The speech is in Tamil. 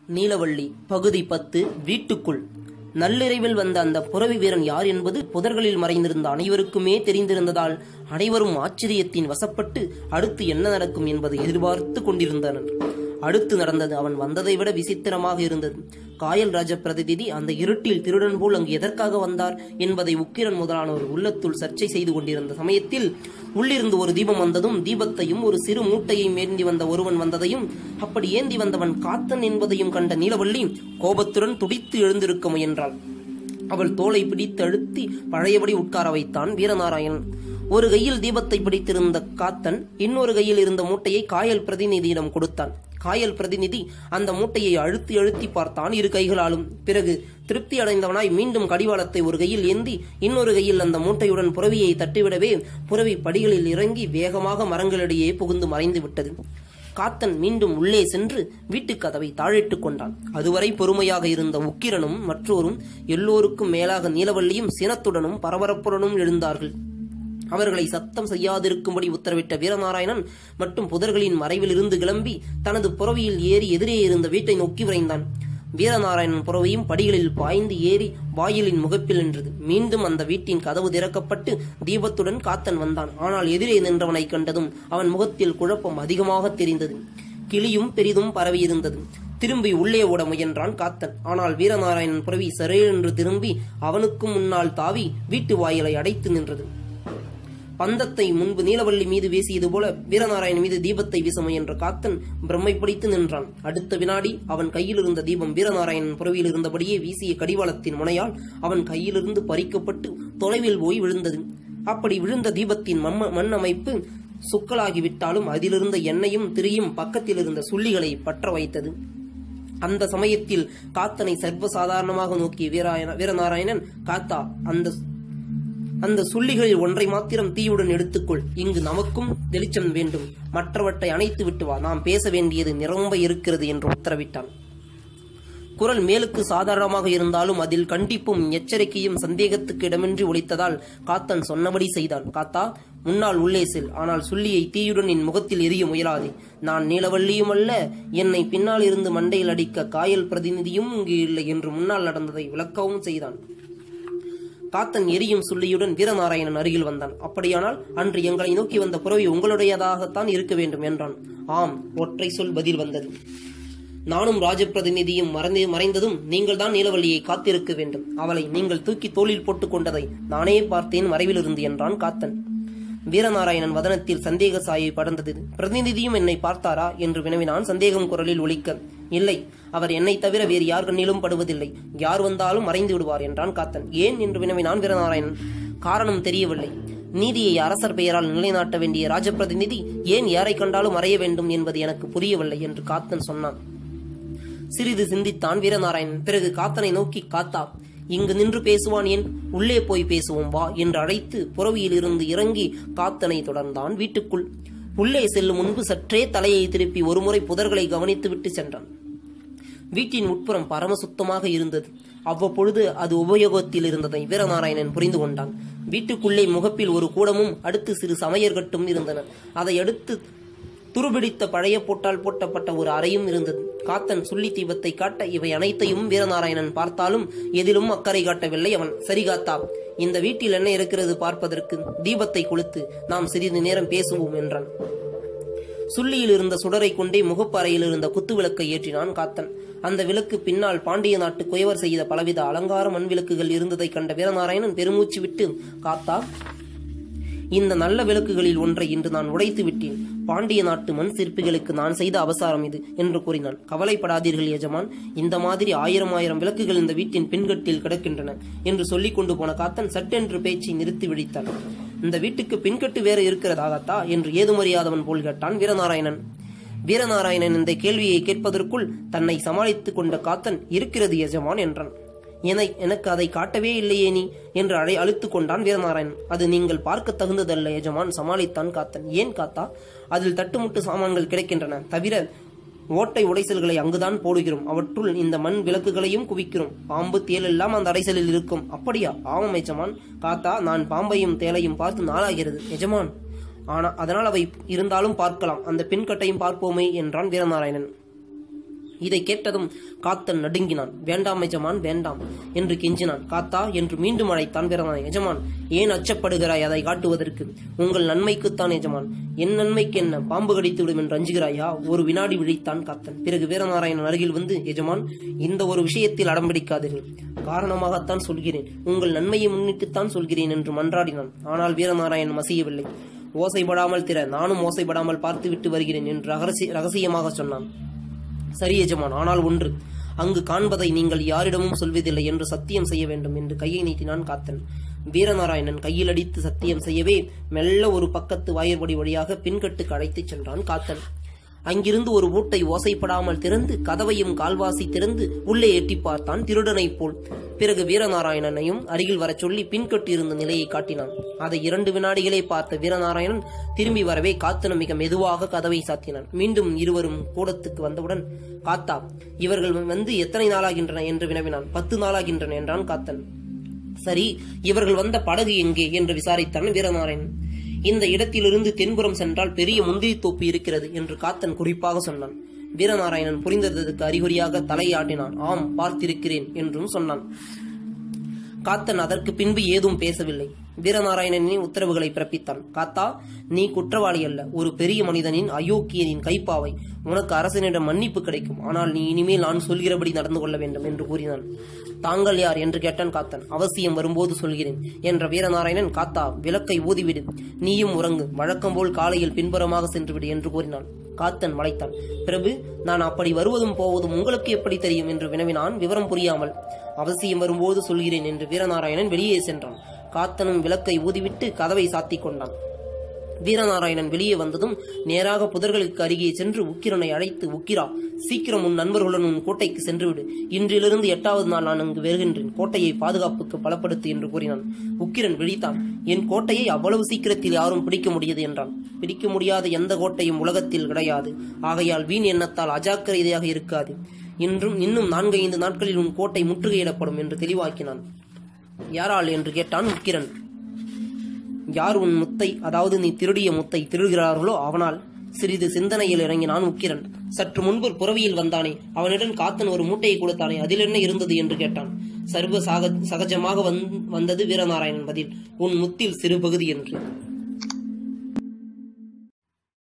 நீலவள்ளி பகுதி பத்து வீட்டுக்குள் நள்ளிரவில் வந்த அந்த புறவி வீரன் யார் என்பது புதர்களில் மறைந்திருந்த அனைவருக்குமே தெரிந்திருந்ததால் அனைவரும் ஆச்சரியத்தின் வசப்பட்டு அடுத்து என்ன நடக்கும் என்பதை எதிர்பார்த்து கொண்டிருந்தனர் அடுத்து நடந்தது அவன் வந்ததை விட விசித்திரமாக இருந்தது காயல் ராஜ பிரதிநிதி அந்த இருட்டில் திருடன் போல் அங்கு எதற்காக வந்தார் என்பதை உக்கிரன் முதலானோர் உள்ளத்துள் சர்ச்சை செய்து கொண்டிருந்த சமயத்தில் உள்ளிருந்து ஒரு தீபம் வந்ததும் தீபத்தையும் ஒரு சிறு மூட்டையை ஏந்தி வந்த ஒருவன் வந்ததையும் அப்படி ஏந்தி வந்தவன் காத்தன் என்பதையும் கண்ட நீலவள்ளி கோபத்துடன் துடித்து எழுந்திருக்க முயன்றாள் அவள் தோலை பிடித்து அழுத்தி பழையபடி உட்கார வைத்தான் வீரநாராயணன் ஒரு கையில் தீபத்தை பிடித்திருந்த காத்தன் இன்னொரு கையில் இருந்த மூட்டையை காயல் பிரதிநிதியிடம் கொடுத்தான் காயல் பிரதிநிதி அந்த மூட்டையை அழுத்தி அழுத்தி பார்த்தான் இரு கைகளாலும் பிறகு திருப்தி அடைந்தவனாய் மீண்டும் கடிவாளத்தை ஒரு கையில் ஏந்தி இன்னொரு கையில் அந்த மூட்டையுடன் புறவியை தட்டிவிடவே புறவி படிகளில் இறங்கி வேகமாக மரங்களிடையே புகுந்து மறைந்து விட்டது காத்தன் மீண்டும் உள்ளே சென்று வீட்டுக் கதவை தாழிட்டுக் கொண்டான் அதுவரை பொறுமையாக இருந்த உக்கிரனும் மற்றோரும் எல்லோருக்கும் மேலாக நீலவள்ளியும் சினத்துடனும் பரபரப்புடனும் எழுந்தார்கள் அவர்களை சத்தம் செய்யாதிருக்கும்படி உத்தரவிட்ட வீரநாராயணன் மற்றும் புதர்களின் மறைவில் இருந்து கிளம்பி தனது புறவியில் ஏறி எதிரே இருந்த வீட்டை நோக்கி விரைந்தான் வீரநாராயணன் புறவையும் படிகளில் பாய்ந்து ஏறி வாயிலின் முகப்பில் நின்றது மீண்டும் அந்த வீட்டின் கதவு திறக்கப்பட்டு தீபத்துடன் காத்தன் வந்தான் ஆனால் எதிரே நின்றவனை கண்டதும் அவன் முகத்தில் குழப்பம் அதிகமாக தெரிந்தது கிளியும் பெரிதும் பரவியிருந்தது திரும்பி உள்ளே ஓட முயன்றான் காத்தன் ஆனால் வீரநாராயணன் புறவி சரேழென்று திரும்பி அவனுக்கும் முன்னால் தாவி வீட்டு வாயிலை அடைத்து நின்றது பந்தத்தை முன்பு நீலவள்ளி மீது வீசியது போல வீரநாராயணன் மீது தீபத்தை வீச முயன்ற காத்தன் பிரம்மை பிடித்து நின்றான் அடுத்த வினாடி அவன் கையில் இருந்த தீபம் வீரநாராயணன் புறவியில் இருந்தபடியே வீசிய கடிவாளத்தின் முனையால் அவன் கையிலிருந்து பறிக்கப்பட்டு தொலைவில் போய் விழுந்தது அப்படி விழுந்த தீபத்தின் மம்ம மண் அமைப்பு சுக்கலாகிவிட்டாலும் அதிலிருந்த எண்ணெயும் திரியும் பக்கத்தில் இருந்த சுள்ளிகளை பற்ற வைத்தது அந்த சமயத்தில் காத்தனை சர்வசாதாரணமாக நோக்கிய வீராயண வீரநாராயணன் காத்தா அந்த அந்த சுள்ளிகளில் ஒன்றை மாத்திரம் தீயுடன் எடுத்துக்கொள் இங்கு நமக்கும் வெளிச்சம் வேண்டும் மற்றவற்றை அணைத்து விட்டு வா நாம் பேச வேண்டியது நிரம்ப இருக்கிறது என்று உத்தரவிட்டான் குரல் மேலுக்கு சாதாரணமாக இருந்தாலும் அதில் கண்டிப்பும் எச்சரிக்கையும் சந்தேகத்துக்கு இடமின்றி ஒலித்ததால் காத்தன் சொன்னபடி செய்தான் காத்தா முன்னால் உள்ளே செல் ஆனால் சுள்ளியை தீயுடன் என் முகத்தில் எரிய முயலாதே நான் நீலவள்ளியும் அல்ல என்னை பின்னால் இருந்து மண்டையில் அடிக்க காயல் பிரதிநிதியும் இங்கு இல்லை என்று முன்னால் நடந்ததை விளக்கவும் செய்தான் காத்தன் எரியும் சுள்ளியுடன் வீரநாராயணன் அருகில் வந்தான் அப்படியானால் அன்று எங்களை நோக்கி வந்த புறவி உங்களுடையதாகத்தான் இருக்க வேண்டும் என்றான் ஆம் ஒற்றை சொல் பதில் வந்தது நானும் ராஜபிரதிநிதியும் மறைந்து மறைந்ததும் நீங்கள் தான் நீலவள்ளியை காத்திருக்க வேண்டும் அவளை நீங்கள் தூக்கி தோளில் போட்டுக் கொண்டதை நானே பார்த்தேன் மறைவிலிருந்து என்றான் காத்தன் வீரநாராயணன் வதனத்தில் சந்தேக சாயை படர்ந்தது பிரதிநிதியும் என்னை பார்த்தாரா என்று வினவினான் சந்தேகம் குரலில் ஒலிக்க இல்லை அவர் என்னை தவிர வேறு யார் கண்ணிலும் படுவதில்லை யார் வந்தாலும் மறைந்து விடுவார் என்றான் காத்தன் ஏன் என்று வினவினான் வீரநாராயணன் காரணம் தெரியவில்லை நீதியை அரசர் பெயரால் நிலைநாட்ட வேண்டிய ராஜபிரதிநிதி ஏன் யாரை கண்டாலும் மறைய வேண்டும் என்பது எனக்கு புரியவில்லை என்று காத்தன் சொன்னான் சிறிது சிந்தித்தான் வீரநாராயணன் பிறகு காத்தனை நோக்கி காத்தா இங்கு நின்று பேசுவான் ஏன் உள்ளே போய் பேசுவோம் வா என்று அழைத்து புறவியில் இருந்து இறங்கி காத்தனை தொடர்ந்தான் வீட்டுக்குள் உள்ளே செல்லும் முன்பு சற்றே தலையை திருப்பி ஒருமுறை புதர்களை கவனித்துவிட்டு சென்றான் வீட்டின் உட்புறம் பரம சுத்தமாக இருந்தது அவ்வப்பொழுது அது உபயோகத்தில் இருந்ததை வீரநாராயணன் புரிந்து கொண்டான் வீட்டுக்குள்ளே முகப்பில் ஒரு கூடமும் அடுத்து சிறு சமையற்கட்டும் இருந்தன அதை அடுத்து துருபிடித்த பழைய போட்டால் போட்டப்பட்ட ஒரு அறையும் இருந்தது காத்தன் சுள்ளி தீபத்தை காட்ட இவை அனைத்தையும் வீரநாராயணன் பார்த்தாலும் எதிலும் அக்கறை காட்டவில்லை அவன் சரி காத்தா இந்த வீட்டில் என்ன இருக்கிறது பார்ப்பதற்கு தீபத்தை கொளுத்து நாம் சிறிது நேரம் பேசுவோம் என்றான் சுள்ளியில் இருந்த சுடரை கொண்டே முகப்பறையில் இருந்த குத்து விளக்கை ஏற்றினான் காத்தன் அந்த விளக்கு பின்னால் பாண்டிய நாட்டு குயவர் செய்த பலவித அலங்கார மண் விளக்குகள் இருந்ததை கண்ட வீரநாராயணன் பெருமூச்சு விட்டு காத்தா இந்த நல்ல விளக்குகளில் ஒன்றை இன்று நான் உடைத்து விட்டேன் பாண்டிய நாட்டு மண் சிற்பிகளுக்கு நான் செய்த அவசாரம் இது என்று கூறினான் கவலைப்படாதீர்கள் எஜமான் இந்த மாதிரி ஆயிரம் ஆயிரம் விளக்குகள் இந்த வீட்டின் பின்கட்டில் கிடக்கின்றன என்று சொல்லிக் கொண்டு போன காத்தன் சட்டென்று பேச்சை நிறுத்தி விழித்தான் இந்த வீட்டுக்கு பின்கட்டு வேற இருக்கிறதாகத்தா என்று ஏதுமறியாதவன் போல் கேட்டான் வீரநாராயணன் வீரநாராயணன் இந்த கேள்வியை கேட்பதற்குள் தன்னை சமாளித்துக் கொண்ட காத்தன் இருக்கிறது எஜமான் என்றான் என எனக்கு அதை காட்டவே இல்லையே நீ என்று அழை அழுத்துக் கொண்டான் வீரநாராயணன் அது நீங்கள் பார்க்க தகுந்ததல்ல எஜமான் சமாளித்தான் காத்தன் ஏன் காத்தா அதில் தட்டுமுட்டு சாமான்கள் கிடைக்கின்றன தவிர ஓட்டை உடைசல்களை அங்குதான் போடுகிறோம் அவற்றுள் இந்த மண் விளக்குகளையும் குவிக்கிறோம் பாம்பு தேல் எல்லாம் அந்த அடைசலில் இருக்கும் அப்படியா ஆமாம் எஜமான் காத்தா நான் பாம்பையும் தேலையும் பார்த்து நாளாகிறது எஜமான் ஆனா அதனால் அவை இருந்தாலும் பார்க்கலாம் அந்த பின்கட்டையும் பார்ப்போமே என்றான் வீரநாராயணன் இதை கேட்டதும் காத்தன் நடுங்கினான் வேண்டாம் எஜமான் வேண்டாம் என்று கெஞ்சினான் காத்தா என்று மீண்டும் அழைத்தான் வீரனாய் எஜமான் ஏன் அச்சப்படுகிறாய் அதை காட்டுவதற்கு உங்கள் நன்மைக்குத்தான் எஜமான் என் நன்மைக்கு என்ன பாம்பு கடித்து விடும் என்று அஞ்சுகிறாயா ஒரு வினாடி விழித்தான் காத்தன் பிறகு வீரநாராயணன் அருகில் வந்து எஜமான் இந்த ஒரு விஷயத்தில் அடம்பிடிக்காதீர்கள் காரணமாகத்தான் சொல்கிறேன் உங்கள் நன்மையை முன்னிட்டுத்தான் சொல்கிறேன் என்று மன்றாடினான் ஆனால் வீரநாராயணன் மசியவில்லை ஓசைப்படாமல் திற நானும் ஓசைப்படாமல் பார்த்துவிட்டு வருகிறேன் என்று ரகசிய ரகசியமாக சொன்னான் சரி எஜமான் ஆனால் ஒன்று அங்கு காண்பதை நீங்கள் யாரிடமும் சொல்வதில்லை என்று சத்தியம் செய்ய வேண்டும் என்று கையை நீட்டினான் காத்தன் வீரநாராயணன் கையில் அடித்து சத்தியம் செய்யவே மெல்ல ஒரு பக்கத்து வாயிற்படி வழியாக பின்கட்டுக்கு அழைத்துச் சென்றான் காத்தன் அங்கிருந்து ஒரு பூட்டை ஓசைப்படாமல் திறந்து கதவையும் கால்வாசி திறந்து உள்ளே எட்டி பார்த்தான் திருடனைப் போல் பிறகு வீரநாராயணனையும் அருகில் வரச் சொல்லி பின்கட்டு இருந்த நிலையை காட்டினான் அதை இரண்டு வினாடிகளே பார்த்த வீரநாராயணன் திரும்பி வரவே காத்தன மிக மெதுவாக கதவை சாத்தினான் மீண்டும் இருவரும் கூடத்துக்கு வந்தவுடன் காத்தா இவர்கள் வந்து எத்தனை நாளாகின்றன என்று வினவினான் பத்து நாளாகின்றன என்றான் காத்தன் சரி இவர்கள் வந்த படகு எங்கே என்று விசாரித்தான் வீரநாராயணன் இந்த இடத்திலிருந்து தென்புறம் சென்றால் பெரிய முந்திரி தோப்பு இருக்கிறது என்று காத்தன் குறிப்பாக சொன்னான் வீரநாராயணன் புரிந்ததற்கு அறிகுறியாக தலையாட்டினான் ஆம் பார்த்திருக்கிறேன் என்றும் சொன்னான் காத்தன் அதற்கு பின்பு ஏதும் பேசவில்லை வீரநாராயணனின் உத்தரவுகளை பிறப்பித்தான் காத்தா நீ குற்றவாளி அல்ல ஒரு பெரிய மனிதனின் அயோக்கியனின் கைப்பாவை உனக்கு அரசனிடம் மன்னிப்பு கிடைக்கும் ஆனால் நீ இனிமேல் நான் சொல்கிறபடி நடந்து கொள்ள வேண்டும் என்று கூறினான் தாங்கள் யார் என்று கேட்டான் காத்தன் அவசியம் வரும்போது சொல்கிறேன் என்ற வீரநாராயணன் காத்தா விளக்கை ஊதிவிடு நீயும் உறங்கு வழக்கம் போல் காலையில் பின்புறமாக சென்றுவிடு என்று கூறினான் காத்தன் மலைத்தான் பிரபு நான் அப்படி வருவதும் போவதும் உங்களுக்கு எப்படி தெரியும் என்று வினவினான் விவரம் புரியாமல் அவசியம் வரும்போது சொல்கிறேன் என்று வீரநாராயணன் வெளியே சென்றான் காத்தனும் விளக்கை ஊதிவிட்டு கதவை சாத்திக் கொண்டான் வீரநாராயணன் வெளியே வந்ததும் நேராக புதர்களுக்கு அருகே சென்று உக்கிரனை அழைத்து உக்கிரா சீக்கிரம் உன் நண்பர்களுடன் உன் கோட்டைக்கு சென்றுவிடு இன்றிலிருந்து எட்டாவது நாள் நான் அங்கு வருகின்றேன் கோட்டையை பாதுகாப்புக்கு பலப்படுத்து என்று கூறினான் உக்கிரன் விழித்தான் என் கோட்டையை அவ்வளவு சீக்கிரத்தில் யாரும் பிடிக்க முடியாது என்றான் பிடிக்க முடியாத எந்த கோட்டையும் உலகத்தில் கிடையாது ஆகையால் வீண் எண்ணத்தால் அஜாக்கிரதையாக இருக்காது இன்றும் இன்னும் நான்கைந்து நாட்களில் உன் கோட்டை முற்றுகையிடப்படும் என்று தெளிவாக்கினான் யாரால் என்று கேட்டான் உக்கிரன் யார் உன் முத்தை அதாவது நீ திருடிய முத்தை திருடுகிறார்களோ அவனால் சிறிது சிந்தனையில் இறங்கினான் உக்கிரன் சற்று முன்பு புறவியில் வந்தானே அவனிடம் காத்தன் ஒரு மூட்டையை கொடுத்தானே அதில் என்ன இருந்தது என்று கேட்டான் சர்வ சாக சகஜமாக வந்தது வீரநாராயணன் பதில் உன் முத்தில் சிறு பகுதி என்று